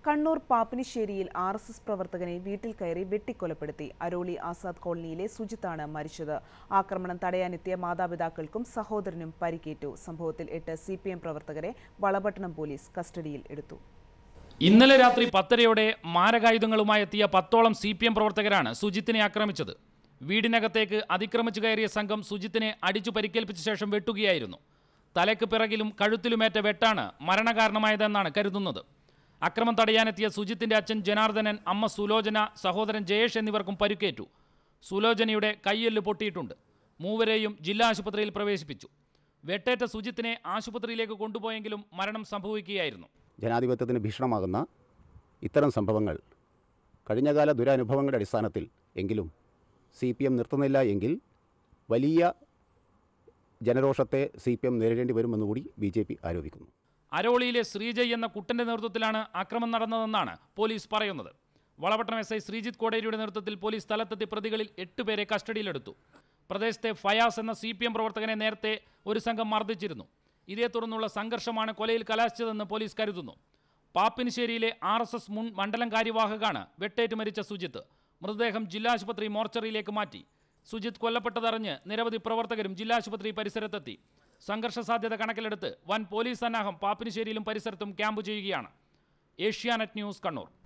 കണ്ണൂർ പാപ്പിനിശ്ശേരിയിൽ R S S പ്രവർത്തകനെ വീട്ടിൽ കയറി വെട്ടിക്കൊലപ്പെടുത്തി അരോളി ആസാദ് കോളനിയിലെ സുജിത്താണ് മരിച്ചത് ആക്രമണം തടയാനെത്തിയ മാതാപിതാക്കൾക്കും സഹോദരനും പരിക്കേറ്റു സംഭവത്തിൽ എട്ട് സി പ്രവർത്തകരെ വളപട്ടണം പോലീസ് കസ്റ്റഡിയിൽ എടുത്തു ഇന്നലെ രാത്രി പത്തരയോടെ മാരകായുധങ്ങളുമായി എത്തിയ പത്തോളം സി പി എം പ്രവർത്തകരാണ് സുജിത്തിനെ ആക്രമിച്ചത് വീടിനകത്തേക്ക് അതിക്രമിച്ചു കയറിയ സംഘം സുജിത്തിനെ അടിച്ചു പരിക്കേൽപ്പിച്ച ശേഷം വെട്ടുകയായിരുന്നു തലയ്ക്ക് പിറകിലും കഴുത്തിലുമേറ്റ വെട്ടാണ് മരണകാരണമായതെന്നാണ് കരുതുന്നത് അക്രമം തടയാനെത്തിയ സുജിത്തിന്റെ അച്ഛൻ ജനാർദ്ദനൻ അമ്മ സുലോചന സഹോദരൻ ജയേഷ് എന്നിവർക്കും പരിക്കേറ്റു സുലോചനയുടെ കയ്യെല്ല് പൊട്ടിയിട്ടുണ്ട് മൂവരെയും ജില്ലാ ആശുപത്രിയിൽ പ്രവേശിപ്പിച്ചു വെട്ടേറ്റ സുജിത്തിനെ ആശുപത്രിയിലേക്ക് കൊണ്ടുപോയെങ്കിലും മരണം സംഭവിക്കുകയായിരുന്നു ജനാധിപത്യത്തിന് ഭീഷണമാകുന്ന ഇത്തരം സംഭവങ്ങൾ കഴിഞ്ഞകാല ദുരനുഭവങ്ങളുടെ അടിസ്ഥാനത്തിൽ എങ്കിലും സി പി എം നിർത്തുന്നില്ല എങ്കിൽ വലിയ ജനരോഷത്തെ സി പി എം നേരിടേണ്ടി വരുമെന്നുകൂടി ബി ജെ പി ആരോപിക്കുന്നു അരോളിയിലെ ശ്രീജയ് എന്ന കുട്ടന്റെ നേതൃത്വത്തിലാണ് ആക്രമണം നടന്നതെന്നാണ് പോലീസ് പറയുന്നത് വളപട്ടണം എസ് ഐ ശ്രീജിത്ത് കോടേരിയുടെ നേതൃത്വത്തിൽ പോലീസ് സ്ഥലത്തെത്തി പ്രതികളിൽ എട്ടുപേരെ കസ്റ്റഡിയിലെടുത്തു പ്രദേശത്തെ ഫയാസ് എന്ന സി പി എം പ്രവർത്തകനെ നേരത്തെ ഒരു സംഘം മർദ്ദിച്ചിരുന്നു ഇതേ തുടർന്നുള്ള സംഘർഷമാണ് കൊലയിൽ കലാശിച്ചതെന്ന് പോലീസ് കരുതുന്നു പാപ്പിനിശ്ശേരിയിലെ ആർ എസ് എസ് മുൻ മണ്ഡലം കാര്യവാഹകാണ് വെട്ടേറ്റ് മരിച്ച സുജിത്ത് മൃതദേഹം ജില്ലാ ആശുപത്രി മോർച്ചറിയിലേക്ക് മാറ്റി സുജിത്ത് കൊല്ലപ്പെട്ടതറിഞ്ഞ് നിരവധി പ്രവർത്തകരും ജില്ലാ ആശുപത്രി പരിസരത്തെത്തി സംഘർഷ സാധ്യത കണക്കിലെടുത്ത് വൻ പോലീസ് സന്നാഹം പാപ്പിനിശ്ശേരിയിലും പരിസരത്തും ക്യാമ്പ് ചെയ്യുകയാണ് ഏഷ്യാനെറ്റ് ന്യൂസ് കണ്ണൂർ